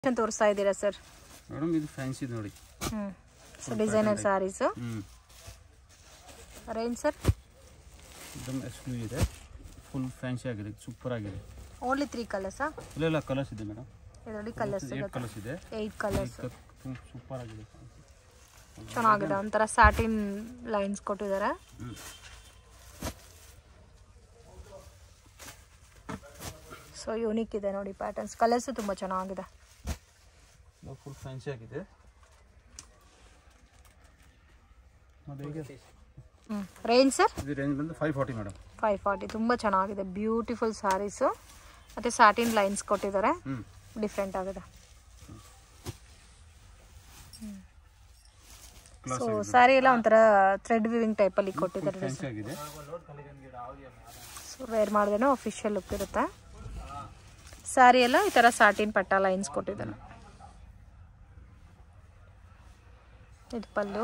ಏನ್ ತೋರಿಸ್ತಾ ಇದ್ದೀರಾ ಸರ್ ಮೇಡಮ್ ಇದು ಫ್ಯಾನ್ಸಿ ನೋಡಿ ಹ್ಞೂ ಸೊ ಡಿಸೈನರ್ ಸ್ಯಾರೀಸು ಹ್ಞೂ ರೇಂಜ್ ಸರ್ एकदम ಎಕ್ಸ್ಕ್ಲೂಸಿವ್ ಇದೆ ಫುಲ್ ಫ್ಯಾನ್ಸಿ ಆಗಿದೆ ಸೂಪರ್ ಆಗಿದೆ ಓನ್ಲಿ ತ್ರೀ ಕಲರ್ಸಾ ಇಲ್ಲ ಇಲ್ಲ ಕಲರ್ಸ್ ಇದೆ ಮೇಡಮ್ ಇದರಲ್ಲಿ ಕಲರ್ಸ್ ಏಟ್ ಸಿಗುತ್ತೆ ಕಲರ್ಸ್ ಇದೆ ಏಯ್ಟ್ ಕಲರ್ಸ್ ಸೂಪರ್ ಆಗಿದೆ ಚೆನ್ನಾಗಿದೆ ಒಂಥರ ಸ್ಯಾಟಿನ್ ಲೈನ್ಸ್ ಕೊಟ್ಟಿದ್ದಾರೆ ಹ್ಞೂ ಸೊ ಯೂನಿಕ್ ಇದೆ ನೋಡಿ ಪ್ಯಾಟರ್ನ್ಸ್ ಕಲರ್ಸು ತುಂಬ ಚೆನ್ನಾಗಿದೆ ಫುಲ್ ಫ್ಯಾನ್ಸಿ ಆಗಿದೆ ನೋಡಿ ಈಗ ಹ್ಞೂ ರೇಂಜ್ ಸರ್ ಇದು ರೇಂಜ್ ಬಂದು five forty madam five forty ತುಂಬ ಚೆನ್ನಾಗಿದೆ ಬ್ಯೂಟಿಫುಲ್ ಸ್ಯಾರೀಸು ಮತ್ತು ಸ್ಯಾಟಿನ್ ಲೈನ್ಸ್ ಕೊಟ್ಟಿದ್ದಾರೆ ಹ್ಞೂ ಡಿಫ್ರೆಂಟ್ ಆಗಿದೆ ಕ್ಲಾಸ್ ಸೊ ಸ್ಯಾರಿ ಎಲ್ಲ ಒಂಥರ ಥ್ರೆಡ್ ವಿವಿಂಗ್ ಟೈಪಲ್ಲಿ ಕೊಟ್ಟಿದ್ದಾರೆ ಫ್ಯಾನ್ಸಿ ಆಗಿದೆ ಸೊ ವೇರ್ ಮಾಡಿದ್ರೆ ಅಫಿಷಿಯಲ್ ಲುಕ್ ಇರುತ್ತೆ ಸ್ಯಾರಿ ಎಲ್ಲ ಈ ಥರ ಸ್ಯಾಟಿನ್ ಪಟ್ಟ ಲೈನ್ಸ್ ಕೊಟ್ಟಿದ್ದಾನೆ ಇದು ಪಲ್ಲು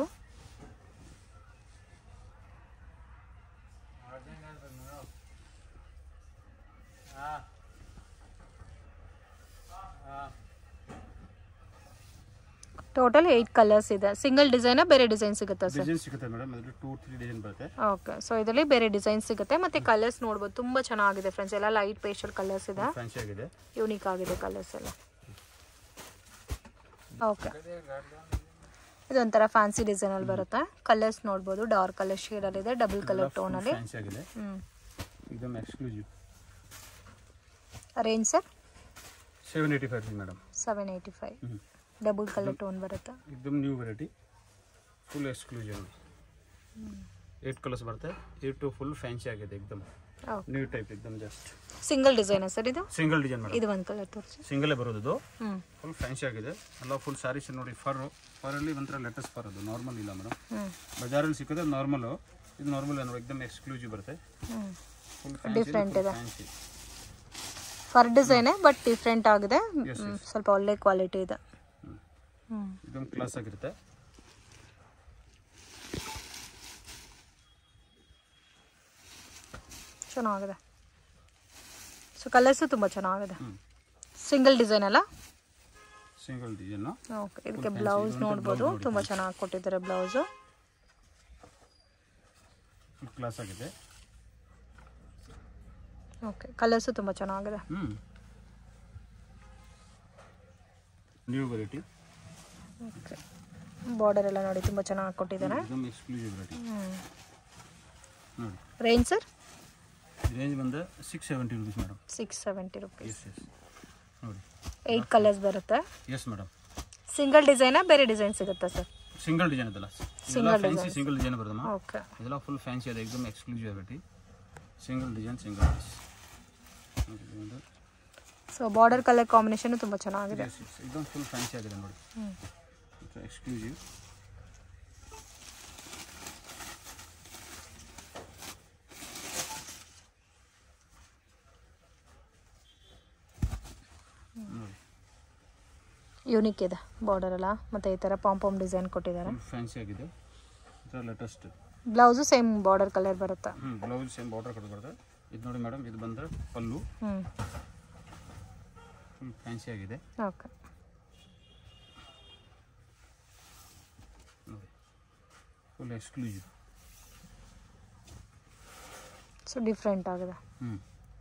ಟೋಟಲ್ ಏಯ್ಟ್ ಕಲರ್ಸ್ ಇದೆ ಸಿಂಗಲ್ ಡಿಸೈನ ಬೇರೆ ಡಿಸೈನ್ ಸಿಗುತ್ತಾ ಸರ್ ಡಿಸೈನ್ ಸಿಗುತ್ತೆ ಮೇಡಮ್ ಅದ್ರಲ್ಲಿ ಟೂ ತ್ರೀ ಡಿಸೈನ್ ಬರುತ್ತೆ ಓಕೆ ಸೊ ಇದರಲ್ಲಿ ಬೇರೆ ಡಿಸೈನ್ ಸಿಗುತ್ತೆ ಮತ್ತೆ ಕಲರ್ಸ್ ನೋಡ್ಬೋದು ತುಂಬ ಚೆನ್ನಾಗಿದೆ ಫ್ರೆಂಡ್ಸ್ ಎಲ್ಲ ಲೈಟ್ ಪೇಸ್ಟಲ್ ಕಲರ್ಸ್ ಇದೆ ಫ್ಯಾನ್ಸಿ ಆಗಿದೆ ಯೂನಿಕ್ ಆಗಿದೆ ಕಲರ್ಸ್ ಎಲ್ಲ ಓಕೆ ಇದೊಂಥರ ಫ್ಯಾನ್ಸಿ ಡಿಸೈನಲ್ಲಿ ಬರುತ್ತೆ ಕಲರ್ಸ್ ನೋಡ್ಬೋದು ಡಾರ್ಕ್ ಕಲರ್ ಶೇಡಲ್ಲಿ ಇದೆ ಡಬಲ್ ಕಲರ್ ಟೋನಲ್ಲಿ ಫ್ಯಾನ್ಸಿ ಆಗಿದೆ ಹ್ಞೂ एकदम exclusive range sir seven eighty five madam seven eighty five ಹ್ಞೂ ಡಬಲ್ ಕಲರ್ ಟೋನ್ ಬರುತ್ತೆ एकदम new variety full exclusive eight colours ಬರುತ್ತೆ ಏಟ್ ಟು ಫುಲ್ ಫ್ಯಾನ್ಸಿ ಆಗಿದೆ एकदम ಓಕೆ ನ್ಯೂ ಟೈಪ್ एकदम ಜಸ್ಟ್ ಸಿಂಗಲ್ ಡಿಸೈನಾ ಸರ್ ಇದು ಸಿಂಗಲ್ ಡಿಸೈನ್ ಮೇಡಮ್ ಇದು ಒಂದು ಕಲರ್ ತೋರಿಸಿ ಸಿಂಗಲೇ ಬರೋದು ಇದು ಹ್ಞೂ ಫುಲ್ ಫ್ಯಾನ್ಸಿ ಆಗಿದೆ ಎಲ್ಲ ಫುಲ್ ಸ್ಯಾರೀಸ್ ನೋಡಿ ಫರ್ ಫರಲ್ಲಿ ಒಂಥರ ಲೆಟಸ್ ಫರ್ ಅದು ನಾರ್ಮಲ್ ಇಲ್ಲ ಮೇಡಮ್ ಹ್ಞೂ ಬಜಾರಲ್ಲಿ ಸಿಕ್ಕೋದು ನಾರ್ಮಲು ಇದು ನಾರ್ಮಲ್ ನೋಡಿ एकदम ಎಕ್ಸ್ಕ್ಲೂಸಿವ್ ಬರುತ್ತೆ ಹ್ಞೂ ಫುಲ್ Different ಇದೆ. ಫ್ಯಾನ್ಸಿ ಫರ್ ಡಿಸೈನೇ ಬಟ್ ಡಿಫ್ರೆಂಟ್ ಆಗಿದೆ ಹ್ಮ್, ಸ್ವಲ್ಪ ಒಳ್ಳೆ ಕ್ವಾಲಿಟಿ ಇದೆ ಹ್ಞೂ एकदम ಕ್ಲಾಸ್ ಆಗಿರುತ್ತೆ ಚೆನ್ನಾಗಿದೆ ಸೊ ಕಲರ್ಸು ತುಂಬ ಚೆನ್ನಾಗಿದೆ ಹ್ಞೂ ಸಿಂಗಲ್ ಡಿಸೈನ್ ಅಲ್ಲ ಸಿಂಗಲ್ ಡಿಸೈನು ಓಕೆ ಇದಕ್ಕೆ ಬ್ಲೌಸ್ ನೋಡ್ಬೋದು ತುಂಬ ಚೆನ್ನಾಗಿ ಕೊಟ್ಟಿದ್ದಾರೆ ಬ್ಲೌಸು ಫುಲ್ ಕ್ಲಾಸ್ ಆಗಿದೆ ಓಕೆ ಕಲರ್ಸು ತುಂಬ ಚೆನ್ನಾಗಿದೆ ಹ್ಞೂ ನ್ಯೂ ವೆರೈಟಿ ಓಕೆ ಬಾರ್ಡರ್ ಎಲ್ಲ ನೋಡಿ ತುಂಬ ಚೆನ್ನಾಗಿ ಕೊಟ್ಟಿದ್ದಾರೆ एकदम ಎಕ್ಸ್ಕ್ಲೂಸಿವ್ ವೆರೈಟಿ ನೋಡಿ ರೇಂಜ್ ಸರ್ ರೇಂಜ್ ಬಂದು six seventy rupees madam six seventy rupees yes yes ನೋಡಿ ಏಯ್ಟ್ ಕಲರ್ಸ್ ಬರುತ್ತೆ ಎಸ್ ಮೇಡಮ್ ಸಿಂಗಲ್ ಡಿಸೈನಾ ಬೇರೆ ಡಿಸೈನ್ ಸಿಗುತ್ತಾ ಸರ್ ಸಿಂಗಲ್ ಡಿಸೈನ್ ಅದಲ್ಲ Single ಫ್ಯಾನ್ಸಿ ಸಿಂಗಲ್ ಡಿಸೈನ್ ಬರೋದಮ್ಮ ಓಕೆ ಇದೆಲ್ಲ ಫುಲ್ ಫ್ಯಾನ್ಸಿ ಇದೆ एकदम exclusive variety single design single piece so border colour combination ತುಂಬ ಚೆನ್ನಾಗಿದೆ ಎಸ್ ಎಸ್ एकदम ಫುಲ್ ಫ್ಯಾನ್ಸಿ ಆಗಿದೆ ನೋಡಿ ಹ್ಞೂ ಎಕ್ಸ್ಕ್ಲೂಸಿವ್ ನೋಡಿ ಯೂನಿಕ್ ಇದೆ ಬಾರ್ಡರ್ ಎಲ್ಲ ಮತ್ತು ಈ ಥರ ಪಾಂಪಾಮ್ ಡಿಸೈನ್ ಕೊಟ್ಟಿದ್ದಾರೆ ಫುಲ್ ಫ್ಯಾನ್ಸಿ ಆಗಿದೆ ಇದರ latest blouse same border colour ಬರುತ್ತೆ ಹ್ಞೂ ಬ್ಲೌಸ್ ಸೇಮ್ ಬಾರ್ಡರ್ ಕೊಟ್ಟು ಬರ್ತದೆ ಇದು ನೋಡಿ ಮೇಡಮ್ ಇದು ಬಂದರೆ ಪಲ್ಲು ಹ್ಞೂ ಫುಲ್ ಫ್ಯಾನ್ಸಿ ಆಗಿದೆ ಓಕೆ ನೋಡಿ ಫುಲ್ ಎಕ್ಸ್ಕ್ಲೂಸಿವ್ ಸೊ ಡಿಫ್ರೆಂಟ್ ಆಗಿದೆ ಹ್ಞೂ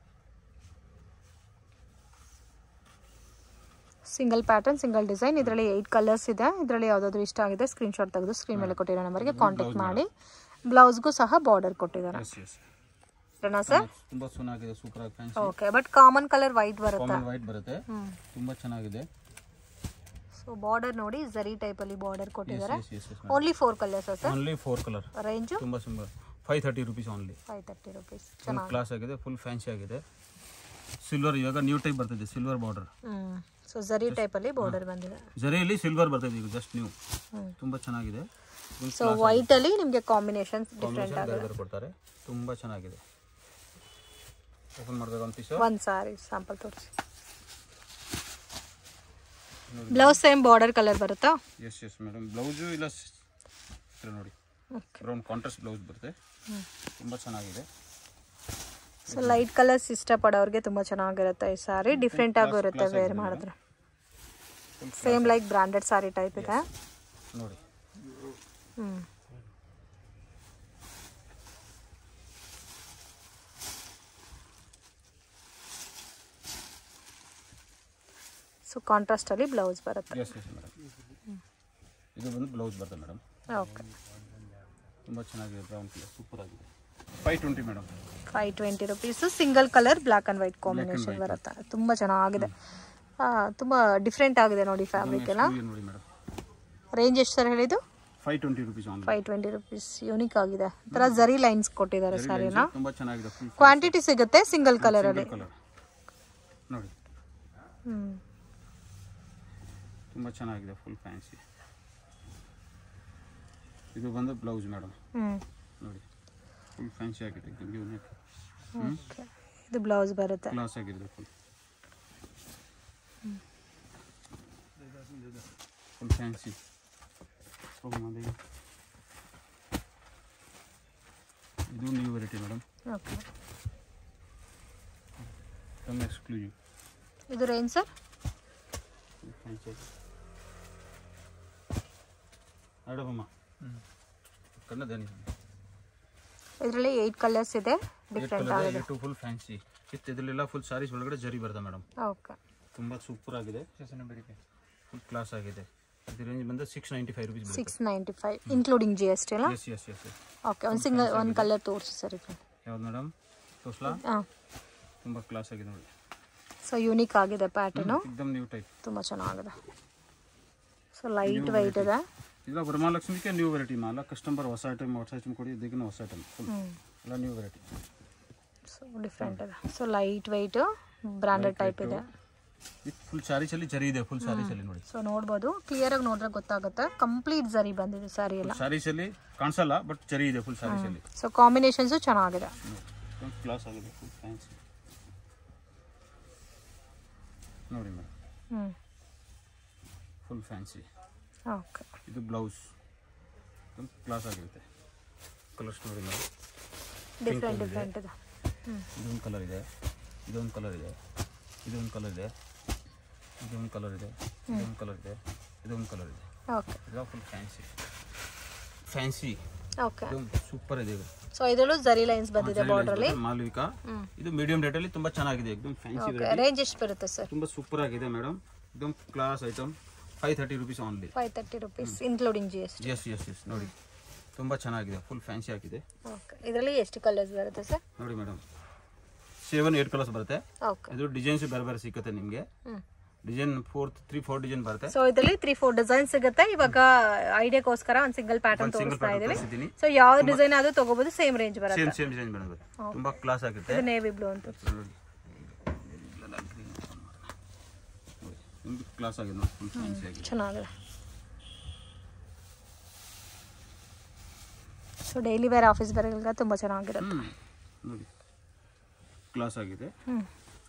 ಸಿಂಗಲ್ ಪ್ಯಾಟರ್ನ್ ಸಿಂಗಲ್ ಡಿಸೈನ್ ಇದರಲ್ಲಿ ಏಯ್ಟ್ ಕಲರ್ಸ್ ಇದೆ ಇದರಲ್ಲಿ ಯಾವುದಾದ್ರು ಇಷ್ಟ ಆಗಿದೆ ಸ್ಕ್ರೀನ್ಶಾಟ್ ತೆಗೆದು ಸ್ಕ್ರೀನ್ ಮೇಲೆ ಕೊಟ್ಟಿರೋ ನಂಬರ್ಗೆ ಕಾಂಟ್ಯಾಕ್ಟ್ ಮಾಡಿ ಬ್ಲೌಸ್ಗೂ ಸಹ ಬಾರ್ಡರ್ ಕೊಟ್ಟಿದ್ದಾರೆ ಎಸ್ ಎಸ್ ಸರ್ ತುಂಬ ಚೆನ್ನಾಗಿದೆ ಸೂಪರ್ ಆಗಿ fancy okay but common colour white ಬರುತ್ತೆ ಕಾಮನ್ ವೈಟ್ ಬರುತ್ತೆ ಹ್ಞೂ ತುಂಬ ಚೆನ್ನಾಗಿದೆ ಸೊ ಬಾರ್ಡರ್ ನೋಡಿ ಜರಿ ಟೈಪಲ್ಲಿ ಬಾರ್ಡರ್ ಕೊಟ್ಟಿದ್ದಾರೆ yes yes yes only four colours sir only four colour range ತುಂಬ simple five thirty rupees only five thirty rupees full ಚೆನ್ನಾಗಿ ಕ್ಲಾಸ್ ಆಗಿದೆ ಫುಲ್ ಫ್ಯಾನ್ಸಿ ಆಗಿದೆ ಸಿಲ್ವರ್ ಇವಾಗ ನ್ಯೂ ಟೈಪ್ ಬರ್ತಿದೆ ಸಿಲ್ವರ್ ಬಾರ್ಡರ್ ಹ್ಞೂ ಸೊ ಜರಿ ಟೈಪಲ್ಲಿ ಬಾರ್ಡರ್ ಬಂದಿದೆ ಜರಿಯಲ್ಲಿ ಸಿಲ್ವರ್ ಬರ್ತಿದೆ ಈಗ ಜಸ್ಟ್ ನ್ಯೂ ಹ್ಞೂ ತುಂಬ ಚೆನ್ನಾಗಿದೆ ಸೊ ವೈಟಲ್ಲಿ ನಿಮಗೆ ಕಾಂಬಿನೇಷನ್ ಡಿಫ್ರೆಂಟ್ ಕಾಂಬಿನೇಷನ್ ಆಗಿದೆ ಬೇರೆ ಬೇರೆ ಕೊಡ್ತಾರೆ ತುಂಬ ಚೆನ್ನಾಗಿದೆ ಓಪನ್ ಮಾಡಿದಾಗ ಒಂದು ಪೀಸು ಒಂದು ಸಾರಿ ಸ್ಯಾಂಪಲ್ ತೋರಿಸಿ ಬ್ಲೌಸ್ ಸೇಮ್ ಬಾರ್ಡರ್ ಕಲರ್ ಬರುತ್ತಾ ಎಸ್ ಎಸ್ ಮೇಡಮ್ ಬ್ಲೌಸು ಇಲ್ಲ ಸ್- ಇದ್ರ ನೋಡಿ ಓಕೆ ಬ್ರೌನ್ ಕಾಂಟ್ರಾಸ್ಟ್ ಬ್ಲೌಸ್ ಬರುತ್ತೆ ತುಂಬ ಚೆನ್ನಾಗಿದೆ ಸೊ ಲೈಟ್ ಕಲರ್ಸ್ ಇಷ್ಟಪಡೋರಿಗೆ ತುಂಬ ಚೆನ್ನಾಗಿರುತ್ತೆ ಈ ಸಾರಿ ಡಿಫ್ರೆಂಟ್ ಆಗು ಇರುತ್ತೆ ವೇರ್ ಮಾಡಿದ್ರೆ same like branded sari type ಇದೆ ನೋಡಿ ಹ್ಞೂ ಸೊ ಕಾಂಟ್ರಾಸ್ಟಲ್ಲಿ ಬ್ಲೌಸ್ ಬರುತ್ತೆ ಎಸ್ ಎಸ್ ಮೇಡಮ್ ಇದು ಬಂದು ಬ್ಲೌಸ್ ಬರ್ತದೆ ಮೇಡಮ್ ಓಕೆ ತುಂಬ ಚೆನ್ನಾಗಿದೆ ಬ್ರೌನ್ ಕಲರ್ ಸೂಪರ್ ಆಗಿದೆ five twenty madam five twenty rupees single colour black and white combination ಬರುತ್ತೆ ತುಂಬ ಚೆನ್ನಾಗಿದೆ ಆ, ತುಂಬ ಡಿಫ್ರೆಂಟ್ ಆಗಿದೆ ನೋಡಿ ಫ್ಯಾಬ್ರಿಕ್ ಎಲ್ಲ ನೋಡಿ ಮೇಡಮ್ ರೇಂಜ್ ಎಷ್ಟು ಸರ್ ಹೇಳಿದ್ದು five twenty rupees on five twenty rupees unique ಆಗಿದೆ ಈ ಥರ ಜರಿ ಲೈನ್ಸ್ ಕೊಟ್ಟಿದ್ದಾರೆ ಸ್ಯಾರಿನ ತುಂಬ ಚೆನ್ನಾಗಿದೆ ಫುಲ್ ಕ್ವಾಂಟಿಟಿ ಸಿಗುತ್ತೆ ಸಿಂಗಲ್ ಕಲರಲ್ಲಿ ಕಲರ್ ನೋಡಿ ಹ್ಞೂ ತುಂಬ ಚೆನ್ನಾಗಿದೆ ಫುಲ್ ಫ್ಯಾನ್ಸಿ ಇದು ಬಂದು ಬ್ಲೌಸ್ ಮೇಡಮ್ ಹ್ಞೂ ನೋಡಿ ಫುಲ್ ಫ್ಯಾನ್ಸಿ ಆಗಿದೆ ಯೂನಿಕ್ ಓಕೆ ಇದು ಬ್ಲೌಸ್ ಬರುತ್ತೆ ಕ್ಲಾಸ್ ಆಗಿದೆ ಫುಲ್ ಫುಲ್ ಫ್ಯಾನ್ಸಿ ಇದು ನ್ಯೂ ವೆರೈಟಿ ಮೇಡಮ್ ಓಕೆ ತುಂಬ ಎಕ್ಸ್ಕ್ಲೂಸಿವ್ ಇದು ರೇಂಜ್ ಸರ್ ಫುಲ್ ಫ್ಯಾನ್ಸಿ ಆಡಬಮ್ಮ ಕಣ್ಣ ಧನಿ ಇದರಲ್ಲಿ ಏಯ್ಟ್ ಕಲರ್ಸ್ ಇದೆ ಡಿಫ್ರೆಂಟ್ ಆಗಿದೆ ಟು ಫುಲ್ ಫ್ಯಾನ್ಸಿ ವಿತ್ ಇದರಲ್ಲೆಲ್ಲ ಫುಲ್ ಸಾರೀಸ್ ಒಳಗಡೆ ಜರಿ ಬರ್ತದೆ ಮೇಡಮ್ ಓಕೆ ತುಂಬ ಸೂಪರ್ ಆಗಿದೆ ಫುಲ್ ಕ್ಲಾಸ್ ಆಗಿದೆ ಇದು ರೇಂಜ್ ಬಂದು ಸಿಕ್ಸ್ ನೈಂಟಿ ಫೈವ್ ರುಪೀಸ್ ಬರುತ್ತೆ six ninety five including G S T ಅಲ್ಲ yes yes yes yes okay ಒಂದು ಸಿಂಗಲ್ ಒಂದು ಕಲರ್ ತೋರಿಸಿ ಸರ್ ಇದು ಯಾವ್ದು ಮೇಡಮ್ ತೋರ್ಸ್ಲಾ ಹಾಂ ತುಂಬ ಕ್ಲಾಸ್ ಆಗಿದೆ ನೋಡಿ ಸೊ ಯೂನಿಕ್ ಆಗಿದೆ ಪ್ಯಾಟರ್ನು ಎಕ್ದಮ್ ನ್ಯೂ ಟೈಪ್ ತುಂಬ ಚೆನ್ನಾಗಿದೆ ಸೊ ಲೈಟ್ ವೈಟ್ ಇದೆ ಇಲ್ಲ ವರಮಹಾಲಕ್ಷ್ಮಿಗೆ ನ್ಯೂ ವೆರೈಟಿ ಮಾಲ ಕಸ್ಟಮರ್ ಹೊಸ ಐಟಮ್ ಹೊಸ ಐಟಮ್ ಕೊಡಿ ಇದಕ್ಕೆ ಹೊಸ ಐಟಮ್ ಫುಲ್ ಹ್ಞೂ ಎಲ್ಲ ನ್ಯೂ ವೆರೈಟಿ ಸೊ ಡಿಫ್ರೆಂಟ್ ಇದೆ so light white branded type ಇದೆ ವಿತ್ ಫುಲ್ ಸ್ಯಾರೀಸಲ್ಲಿ ಜರಿ ಇದೆ ಫುಲ್ ಸ್ಯಾರೀಸಲ್ಲಿ ನೋಡಿ ಸೊ ನೋಡ್ಬೋದು ಕ್ಲಿಯರಾಗಿ ನೋಡಿದ್ರೆ ಗೊತ್ತಾಗುತ್ತೆ ಕಂಪ್ಲೀಟ್ ಜರಿ ಬಂದಿದೆ ಸ್ಯಾರಿ ಎಲ್ಲ ಸ್ಯಾರೀಸಲ್ಲಿ ಕಾಣಿಸಲ್ಲ ಬಟ್ ಜರಿ ಇದೆ ಫುಲ್ ಸ್ಯಾರೀಸಲ್ಲಿ ಸೊ ಕಾಂಬಿನೇಷನ್ಸು ಚೆನ್ನಾಗಿದೆ ಕ್ಲಾಸ್ ಆಗಿದೆ ಫುಲ್ ಫ್ಯಾನ್ಸಿ ನೋಡಿ ಮೇಡಮ್ ಹ್ಞೂ ಫುಲ್ ಫ್ಯಾನ್ಸಿ ಓಕೆ ಇದು ಬ್ಲೌಸ್ ಕ್ಲಾಸ್ ಆಗಿರುತ್ತೆ ಕಲರ್ಸ್ ನೋಡಿ ಮೇಡಮ್ ಡಿಫ್ರೆಂಟ್ ಡಿಫ್ರೆಂಟ್ ಇದೆ ಹ್ಞೂ ಇದೊಂದು ಕಲರ್ ಇದೆ ಇದೊಂದು ಕಲರ್ ಇದೆ ಇದೊಂದು ಕಲರ್ ಇದೆ ಇದೊಂದು ಕಲರ್ ಇದೆ ಇದೊಂದು ಕಲರ್ ಇದೆ ಇದೊಂದು ಕಲರ್ ಇದೆ ಓಕೆ ಇದು ಫುಲ್ ಫ್ಯಾನ್ಸಿ ಫ್ಯಾನ್ಸಿ ಓಕೆ ಇದು ಸೂಪರ್ ಇದೆ ಇದು ಸೊ ಇದರಲ್ಲೂ ಜರಿ ಲೈನ್ಸ್ ಬಂದಿದೆ ಬಾರ್ಡ್ರಲ್ಲಿ ಮಾಲ್ವಿಕಾ ಹ್ಞೂ ಇದು ಮೀಡಿಯಂ ರೇಟಲ್ಲಿ ತುಂಬ ಚೆನ್ನಾಗಿದೆ ಎಕ್ದಮ್ ಫ್ಯಾನ್ಸಿ ಓಕೆ ರೇಂಜ್ ಎಷ್ಟು ಬರುತ್ತೆ ಸರ್ ತುಂಬ ಸೂಪರ್ ಆಗಿದೆ ಮೇಡಮ್ ಎಕ್ದಮ್ class item five thirty rupees only five thirty rupees including G S T yes yes yes ನೋಡಿ ತುಂಬ ಚೆನ್ನಾಗಿದೆ ಫುಲ್ ಫ್ಯಾನ್ಸಿ ಆಗಿದೆ ಓಕೆ ಇದರಲ್ಲಿ ಎಷ್ಟು ಕಲರ್ಸ್ ಬರುತ್ತೆ ಸರ್ ನೋಡಿ ಮೇಡಮ್ ಸೆವೆನ್ ಏಟ್ ಕಲರ್ಸ್ ಬರುತ್ತೆ ಓಕೆ ಇದು ಡಿಸೈನ್ಸ್ ಬೇರೆ ಬೇರೆ ಸಿಗುತ್ತೆ ನಿಮಗೆ ಹ್ಞೂ design four three four design ಬರುತ್ತೆ ಸೊ ಇದರಲ್ಲಿ ತ್ರೀ ಫೋರ್ ಡಿಸೈನ್ ಸಿಗುತ್ತೆ ಇವಾಗ ಐಡಿಯಾಗೋಸ್ಕರ ಒಂದು ಸಿಂಗಲ್ ಪ್ಯಾಟರ್ನ್ ಸಿಂಗಲ್ ತೋರಿಸ್ತಾ ಇದೀವಿ ತೋರಿಸಿದ್ದೀನಿ ಸೊ ಯಾವ ಡಿಸೈನ್ ಆದ್ರೂ ತಗೋಬಹುದು ಸೇಮ್ ರೇಂಜ್ ಬರುತ್ತೆ ಸೇಮ್ ಸೇಮ್ ಡಿಸೈನ್ ಬರುತ್ತೆ ತುಂಬ ಕ್ಲಾಸ್ ಆಗುತ್ತೆ ಇದು ನೇವಿ ಬ್ಲೂ ಅಂತ ನೋಡಿ ನಿಮ್ಗೆ ಕ್ಲಾಸ್ ಆಗಿದೆ ನೋಡಿ ಫುಲ್ ಫ್ಯಾನ್ಸಿ ಆಗಿದೆ ಚೆನ್ನಾಗಿದೆ ಸೊ ಡೈಲಿ ವೇರ್ ಆಫೀಸ್ ಬರೋಗಳಿಗೆ ತುಂಬ ಚೆನ್ನಾಗಿರುತ್ತೆ ಹ್ಮ್. ನೋಡಿ ಕ್ಲಾಸ್ ಆಗಿದೆ ಹ್ಞೂ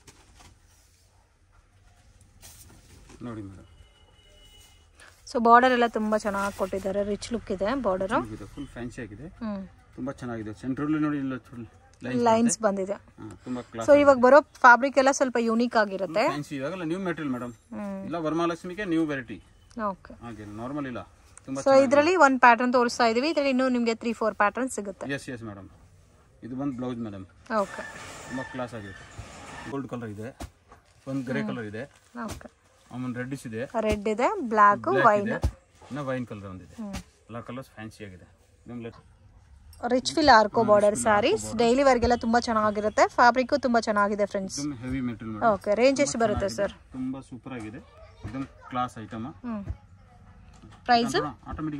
ನೋಡಿ ಮೇಡಮ್ ಸೊ ಬಾರ್ಡರ್ ಎಲ್ಲ ತುಂಬ ಚೆನ್ನಾಗಿ ಕೊಟ್ಟಿದ್ದಾರೆ ರಿಚ್ ಲುಕ್ ಇದೆ ಬಾರ್ಡರು ಇದೆ ಫುಲ್ ಫ್ಯಾನ್ಸಿ ಆಗಿದೆ ಹ್ಞೂ ತುಂಬ ಚೆನ್ನಾಗಿದೆ ಸೆಂಟ್ರಲ್ಲಿ ನೋಡಿ ಇಲ್ಲ ಫುಲ್ ಲೈನ್ ಲೈನ್ಸ್ ಬಂದಿದೆ ತುಂಬ ಕ್ಲಾಸ್ ಸೊ ಇವಾಗ ಬರೋ ಫ್ಯಾಬ್ರಿಕ್ ಎಲ್ಲ ಸ್ವಲ್ಪ ಯೂನಿಕ್ ಆಗಿರುತ್ತೆ ಫ್ಯಾನ್ಸಿ ಇವಾಗಲ್ಲ ನ್ಯೂ ಮೆಟೀರಿಯಲ್ ಮೇಡಮ್ ಹ್ಞೂ ಇಲ್ಲ ವರಮಹಾಲಕ್ಷ್ಮಿಗೆ ನ್ಯೂ ವೆರೈಟಿ ಓಕೆ ಹಾಗೆ ನಾರ್ಮಲ್ ಇಲ್ಲ ತುಂಬ ಸೊ ಇದರಲ್ಲಿ ಒಂದು ಪ್ಯಾಟರ್ನ್ ತೋರಿಸ್ತಾ ಇದೀವಿ ಇದರಲ್ಲಿ ಇನ್ನೂ ನಿಮಗೆ ತ್ರೀ ಫೋರ್ ಪ್ಯಾಟರ್ನ್ ಸಿಗುತ್ತೆ ಎಸ್ ಎಸ್ ಮೇಡಮ್ ಇದು ಬಂದು ಬ್ಲೌಸ್ ಮೇಡಮ್ ಓಕೆ ತುಂಬ ಕ್ಲಾಸ್ ಆಗಿದೆ ಗೋಲ್ಡ್ ಕಲರ್ ಇದೆ ಒಂದು ಗ್ರೇ ಕಲರ್ ಇದೆ ಓಕೆ ಆಮೇಲೆ ರೆಡ್ಡಿಸ್ ಇದೆ ರೆಡ್ ಇದೆ ಬ್ಲ್ಯಾಕು ಬ್ಲ್ಯಾಕ್ ವೈನ್ ಇದೆ ಇನ್ನು ವೈನ್ ಕಲರ್ ಒಂದಿದೆ ಹ್ಞೂ ಎಲ್ಲ ಕಲರ್ಸ್ ಫ್ಯಾನ್ಸಿ ಆಗಿದೆ ನಿಮ್ಗೆ ರಿಚ್ ಫಿಲ್ ಆರ್ಕೋ ಬಾರ್ಡರ್ ಸ್ಯಾರೀಸ್ ಡೈಲಿ ವರ್ಗೆಲ್ಲ ತುಂಬಾ ಚೆನ್ನಾಗಿರುತ್ತೆ ಫ್ಯಾಬ್ರಿಕ್ ತುಂಬಾ ಚೆನ್ನಾಗಿದೆ ಫ್ರೆಂಡ್ಸ್ एकदम ಹೆವಿ ಮೆಟೀರಿಯಲ್ ಓಕೆ ರೇಂಜ್ ಎಷ್ಟು ಬರುತ್ತೆ ಸರ್ ತುಂಬ ಸೂಪರ್ ಆಗಿದೆ एकदम ಕ್ಲಾಸ್ ಐಟಮ್ ಹ್ಞೂ price automatic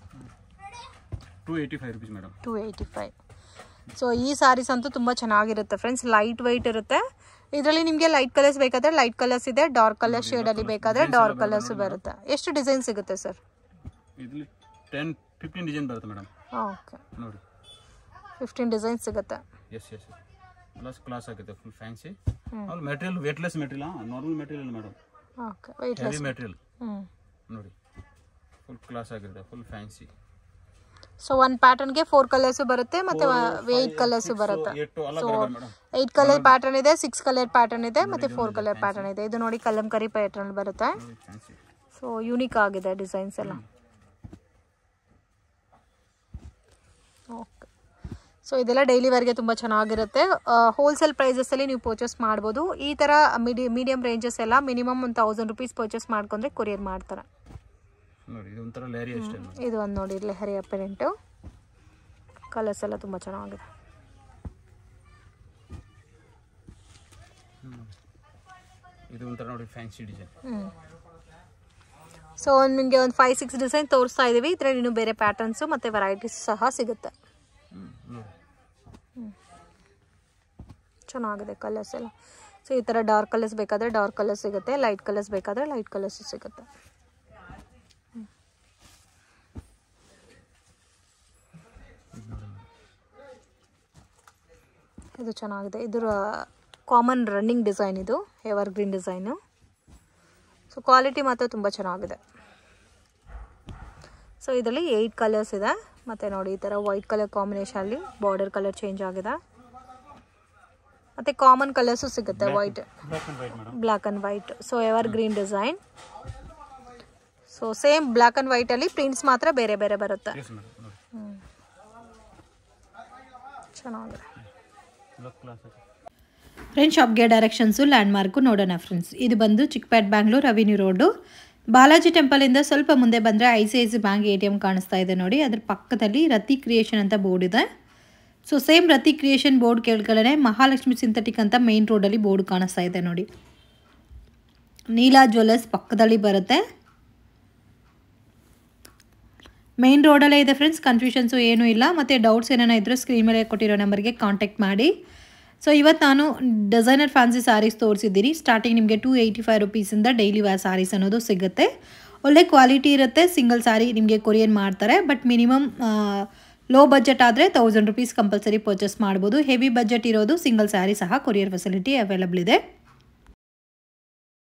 two eighty five rupees madam two eighty five so ಈ ಸ್ಯಾರೀಸ್ ಅಂತೂ ತುಂಬ ಚೆನ್ನಾಗಿರುತ್ತೆ ಫ್ರೆಂಡ್ಸ್ ಲೈಟ್ ವೈಟ್ ಇರುತ್ತೆ ಇದರಲ್ಲಿ ನಿಮಗೆ ಲೈಟ್ ಕಲರ್ಸ್ ಬೇಕಾದ್ರೆ ಲೈಟ್ ಕಲರ್ಸ್ ಇದೆ ಡಾರ್ಕ್ ಕಲರ್ ಶೇಡಲ್ಲಿ ಬೇಕಾದ್ರೆ ಡಾರ್ಕ್ ಕಲರ್ಸ್ ಬರುತ್ತೆ ಎಷ್ಟು ಡಿಸೈನ್ ಸಿಗುತ್ತೆ ಸರ್ ಇದರಲ್ಲಿ ಟೆನ್ ಫಿಫ್ಟೀನ್ ಡಿಸೈನ್ ಬರುತ್ತೆ ಮೇಡಮ್ ಓಕೆ ನೋಡಿ ಫಿಫ್ಟೀನ್ ಡಿಸೈನ್ ಸಿಗುತ್ತೆ ಎಸ್ ಎಸ್ ಪ್ಲಸ್ ಕ್ಲಾಸ್ ಆಗುತ್ತೆ ಫುಲ್ ಫ್ಯಾನ್ಸಿ ಹ್ಮ್. ಆಮೇಲೆ material weightless material normal material madam okay weight heavy material ಹ್ಞೂ ನೋಡಿ ಫುಲ್ ಕ್ಲಾಸ್ ಆಗಿರುತ್ತೆ ಫುಲ್ ಫ್ಯಾನ್ಸಿ ಸೊ ಒಂದು ಪ್ಯಾಟರ್ನ್ಗೆ ಫೋರ್ ಕಲರ್ಸ್ ಬರುತ್ತೆ ಮತ್ತೆ ಏಯ್ಟ್ ಕಲರ್ಸ್ ಬರುತ್ತೆ ಏಟು ಅಲ್ಲ ಬರಬೇಕು ಮೇಡಮ್ ಏಯ್ಟ್ ಕಲರ್ ಪ್ಯಾಟರ್ನ್ ಇದೆ ಸಿಕ್ಸ್ ಕಲರ್ ಪ್ಯಾಟರ್ನ್ ಇದೆ ಮತ್ತೆ ಫೋರ್ ಕಲರ್ ಪ್ಯಾಟರ್ನ್ ಇದೆ ಇದು ನೋಡಿ ಕಲಂಕರಿ ಪ್ಯಾಟರ್ನ್ ಬರುತ್ತೆ ನೋಡಿ ಫ್ಯಾನ್ಸಿ ಸೊ ಯೂನಿಕ್ ಆಗಿದೆ ಡಿಸೈನ್ಸ್ ಎಲ್ಲ ಓಕೆ ಸೊ ಇದೆಲ್ಲ ಡೈಲಿ ವೇರ್ಗೆ ತುಂಬ ಚೆನ್ನಾಗಿರುತ್ತೆ ಹೋಲ್ಸೇಲ್ ಪ್ರೈಸಸಲ್ಲಿ ನೀವು ಪರ್ಚೇಸ್ ಮಾಡ್ಬೋದು ಈ ಥರ ಮಿಡಿ ಮೀಡಿಯಮ್ ರೇಂಜಸ್ ಎಲ್ಲ ಮಿನಿಮಮ್ ಒಂದು ತೌಸಂಡ್ ರುಪೀಸ್ ಪರ್ಚೇಸ್ ಮಾಡ್ಕೊಂಡ್ರೆ ಕೊರಿಯರ್ ಮಾಡ್ತಾರೆ ನೋಡಿ ಇದು ಒಂಥರ ಲೇರಿ ಅಷ್ಟೇ ನೋಡಿ ಇದು ಒಂದು ನೋಡಿ ಇಲ್ಲಿ ಹರಿಯ ಪ್ರಿಂಟು ಕಲರ್ಸ್ ಎಲ್ಲ ತುಂಬ ಚೆನ್ನಾಗಿದೆ ಇದು ಒಂಥರ ನೋಡಿ ಫ್ಯಾನ್ಸಿ ಡಿಸೈನ್ ಹ್ಞೂ ಸೊ ನಿಮಗೆ ಒಂದು ಫೈವ್ ಸಿಕ್ಸ್ ಡಿಸೈನ್ ತೋರಿಸ್ತಾ ಇದ್ದೀವಿ ಇದರಲ್ಲಿ ಇನ್ನೂ ಬೇರೆ ಪ್ಯಾಟರ್ನ್ಸು ಮತ್ತು ವೆರೈಟೀಸ್ ಸಹ ಸಿಗುತ್ತೆ ಹ್ಞೂ ನೋಡಿ ಚೆನ್ನಾಗಿದೆ ಕಲರ್ಸ್ ಎಲ್ಲ ಸೊ ಈ ಥರ ಡಾರ್ಕ್ ಕಲರ್ಸ್ ಬೇಕಾದರೆ ಡಾರ್ಕ್ ಕಲರ್ಸ್ ಸಿಗುತ್ತೆ ಲೈಟ್ ಕಲರ್ಸ್ ಬೇಕಾದರೆ ಲೈಟ್ ಕಲರ್ಸ್ ಸಿಗುತ್ತೆ ಹ್ಮ್. ಇದು ನೋಡಿ ಇದು ಚೆನ್ನಾಗಿದೆ ಇದರ ಕಾಮನ್ ರನ್ನಿಂಗ್ ಡಿಸೈನ್ ಇದು evergreen design so quality ಮಾತ್ರ ತುಂಬ ಚೆನ್ನಾಗಿದೆ ಸೊ ಇದರಲ್ಲಿ ಏಯ್ಟ್ ಕಲರ್ಸ್ ಇದೆ ಮತ್ತು ನೋಡಿ ಈ ಥರ ವೈಟ್ ಕಲರ್ ಕಾಂಬಿನೇಷನಲ್ಲಿ ಬಾರ್ಡರ್ ಕಲರ್ ಚೇಂಜ್ ಆಗಿದೆ ಮತ್ತು ಕಾಮನ್ ಕಲರ್ಸು ಸಿಗುತ್ತೆ white black and white madam black and white so evergreen design so same black and ವೈಟಲ್ಲಿ ಪ್ರಿಂಟ್ಸ್ ಮಾತ್ರ ಬೇರೆ ಬೇರೆ ಬರುತ್ತೆ ಎಸ್ ಮೇಡಮ್ ನೋಡಿ ಚೆನ್ನಾಗಿದೆ ಬ್ಲಾಕ್ ಕ್ಲಾಸ್ ಇದೆ ಫ್ರೆಂಡ್ಸ್ ಶಾಪ್ಗೆ ಡೈರೆಕ್ಷನ್ಸು ಲ್ಯಾಂಡ್ಮಾರ್ಕು ನೋಡೋಣ ಫ್ರೆಂಡ್ಸ್ ಇದು ಬಂದು ಚಿಕ್ಕಪೇಟ್ ಬ್ಯಾಂಗ್ಳೂರ್ ರೆವಿನ್ಯೂ ರೋಡು ಬಾಲಾಜಿ ಟೆಂಪಲಿಂದ ಸ್ವಲ್ಪ ಮುಂದೆ ಬಂದರೆ I C I C bank A T M ಕಾಣಿಸ್ತಾ ಇದೆ ನೋಡಿ ಅದ್ರ ಪಕ್ಕದಲ್ಲಿ ರತಿ ಕ್ರಿಯೇಷನ್ ಅಂತ ಬೋರ್ಡ್ ಇದೆ so same Rathi creation board ಕೆಳಗಡೆ ಮಹಾಲಕ್ಷ್ಮಿ ಸಿಂಥೆಟಿಕ್ ಅಂತ ಮೇನ್ ರೋಡಲ್ಲಿ ಬೋರ್ಡ್ ಕಾಣಿಸ್ತಾ ಇದೆ ನೋಡಿ ನೀಲಾ ಜ್ಯುವೆಲ್ಲರ್ಸ್ ಪಕ್ಕದಲ್ಲಿ ಬರುತ್ತೆ ಮೇನ್ ರೋಡಲ್ಲೇ ಇದೆ ಫ್ರೆಂಡ್ಸ್ ಕನ್ಫ್ಯೂಷನ್ಸು ಏನೂ ಇಲ್ಲ ಮತ್ತು ಡೌಟ್ಸ್ ಏನಾರ ಇದ್ದರೆ ಸ್ಕ್ರೀನ್ ಮೇಲೆ ಕೊಟ್ಟಿರೋ ನಂಬರ್ಗೆ ಕಾಂಟ್ಯಾಕ್ಟ್ ಮಾಡಿ ಸೊ ಇವತ್ತು ನಾನು ಡಿಸೈನರ್ ಫ್ಯಾನ್ಸಿ ಸ್ಯಾರೀಸ್ ತೋರಿಸಿದ್ದೀನಿ ಸ್ಟಾರ್ಟಿಂಗ್ ನಿಮಗೆ ಟೂ ಏಯ್ಟಿ ಫೈವ್ ರುಪೀಸಿಂದ ಡೈಲಿ ವೇರ್ ಸ್ಯಾರೀಸ್ ಅನ್ನೋದು ಸಿಗುತ್ತೆ ಒಳ್ಳೆ ಕ್ವಾಲಿಟಿ ಇರುತ್ತೆ ಸಿಂಗಲ್ ಸ್ಯಾರಿ ನಿಮಗೆ ಕೊರಿಯನ್ ಮಾಡ್ತಾರೆ ಬಟ್ ಮಿನಿಮಮ್ ಲೋ ಬಜೆಟ್ ಆದರೆ ತೌಸಂಡ್ ರುಪೀಸ್ ಕಂಪಲ್ಸರಿ ಪರ್ಚೇಸ್ ಮಾಡ್ಬೋದು ಹೆವಿ ಬಜೆಟ್ ಇರೋದು ಸಿಂಗಲ್ ಸ್ಯಾರಿ ಸಹ ಕೊರಿಯರ್ ಫೆಸಿಲಿಟಿ ಅವೈಲಬಲ್ ಇದೆ